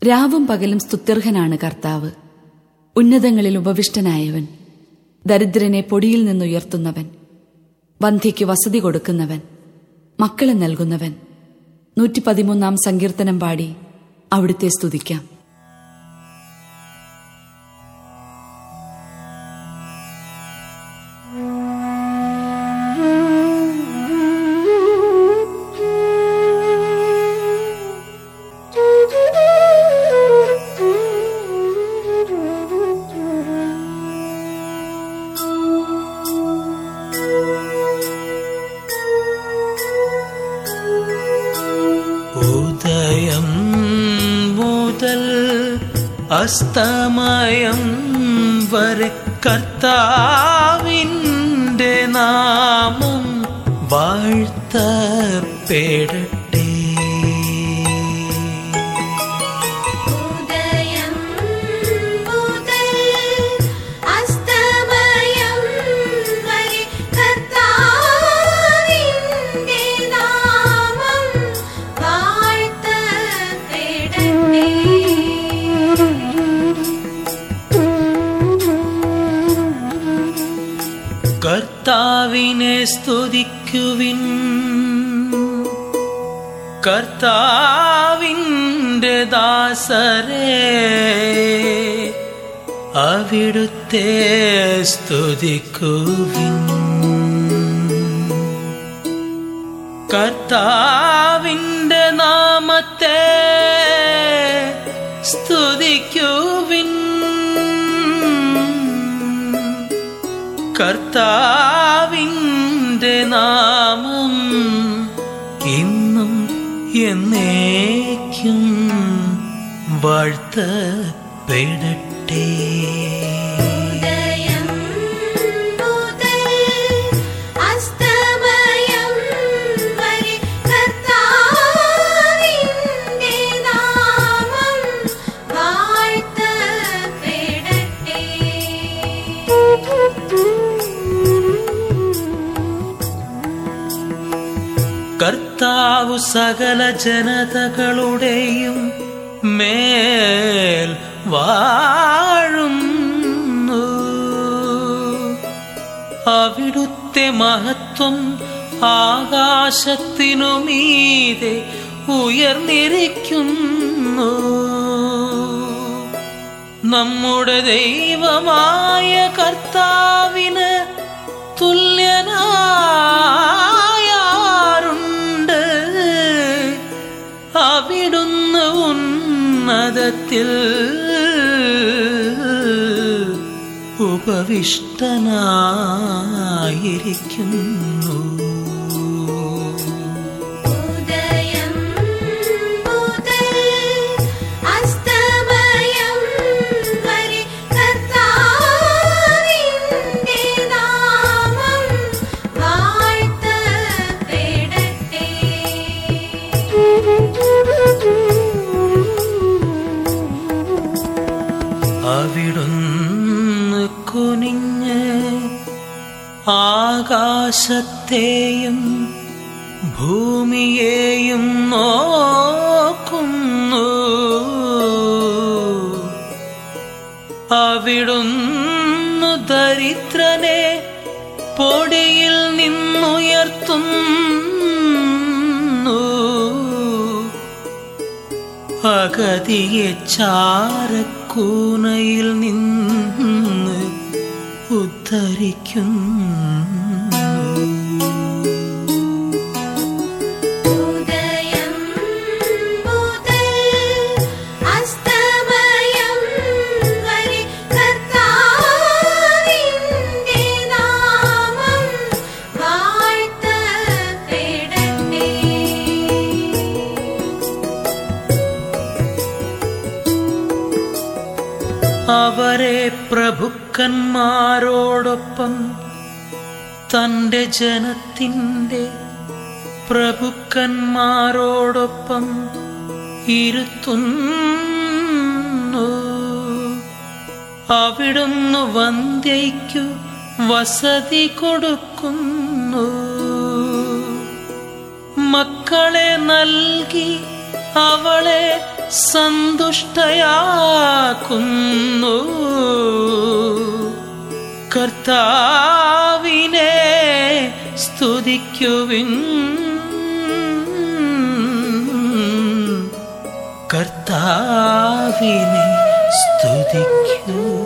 രാവും പകലും സ്തുത്യർഹനാണ് കർത്താവ് ഉന്നതങ്ങളിൽ ഉപവിഷ്ടനായവൻ ദരിദ്രനെ പൊടിയിൽ നിന്നുയർത്തുന്നവൻ വന്ധ്യയ്ക്ക് വസതി കൊടുക്കുന്നവൻ മക്കളെ നൽകുന്നവൻ നൂറ്റി പതിമൂന്നാം സങ്കീർത്തനം പാടി അവിടുത്തെ സ്തുതിക്കാം ഉദയം മുതൽ അസ്തമയം വരെ കർത്താവിൻ്റെ നാമം വാഴ്ത്തപ്പെടട്ടെ ഉദയം മുതൽ അസ്തമയം വരെ കർത്താവിന്റെ നാമം വാഴ്ത്തപ്പെടട്ടെ കർത്താവിനെ സ്തുതിക്കുവിൻ കർത്താവിൻ്റെ ദാസരെ അവിടുത്തെ സ്തുതിക്കുവിൻ കർത്താവിൻ്റെ നാമത്തെ സ്തുതിക്കുവിൻ കർത്താവിൻ്റെ നാമം ഇന്നും എന്നേക്കും വാഴ്ത്തപ്പെടട്ടെ ഉദയം മുതൽ അസ്തമയം വരെ കർത്താവിന്റെ നാമം വാഴ്ത്തപ്പെടട്ടെ കർത്താവ് സകല ജനതകളുടെയും മേൽ വാഴുന്നു അവിടുത്തെ മഹത്വം ആകാശത്തിനു മീതെ ഉയർന്നിരിക്കുന്നു നമ്മുടെ ദൈവമായ കർത്താവിന് തുല്യനായാറുണ്ട് അവിടുന്ന് ഉന്നതത്തിൽ ഉപവിഷ്ടനായിരിക്കുന്നു ഉദയം മുതൽ അസ്തമയം വരെ കർത്താവിന്റെ നാമം വാഴ്ത്തപ്പെടട്ടെ അവിടുന്ന് കുനിഞ്ഞ് ആകാശത്തെയും ഭൂമിയെയും നോക്കുന്നു അവിടുന്ന് ദരിദ്രനെ പൊടിയിൽ നിന്നുയർത്തുന്നു അഗതിയെ ചാരക്കൂനയിൽ നിന്ന് ഉദ്ധരിക്കുന്നു ഉദയം മുതൽ അസ്തമയം വരെ കർത്താവിന്റെ നാമം വാഴ്ത്തപ്പെടട്ടെ അവരെ പ്രഭുക്കന്മാരോടൊപ്പം തന്റെ ജനത്തിൻ്റെ പ്രഭുക്കന്മാരോടൊപ്പം ഇരുത്തുന്നു അവിടുന്ന് വന്ധ്യയ്ക്കു വസതി കൊടുക്കുന്നു മക്കളെ നൽകി അവളെ സന്തുഷ്ടയാക്കുന്നു കർത്താവിനെ സ്തുതിക്കുവിൻ കർത്താവിനെ സ്തുതിക്കൂ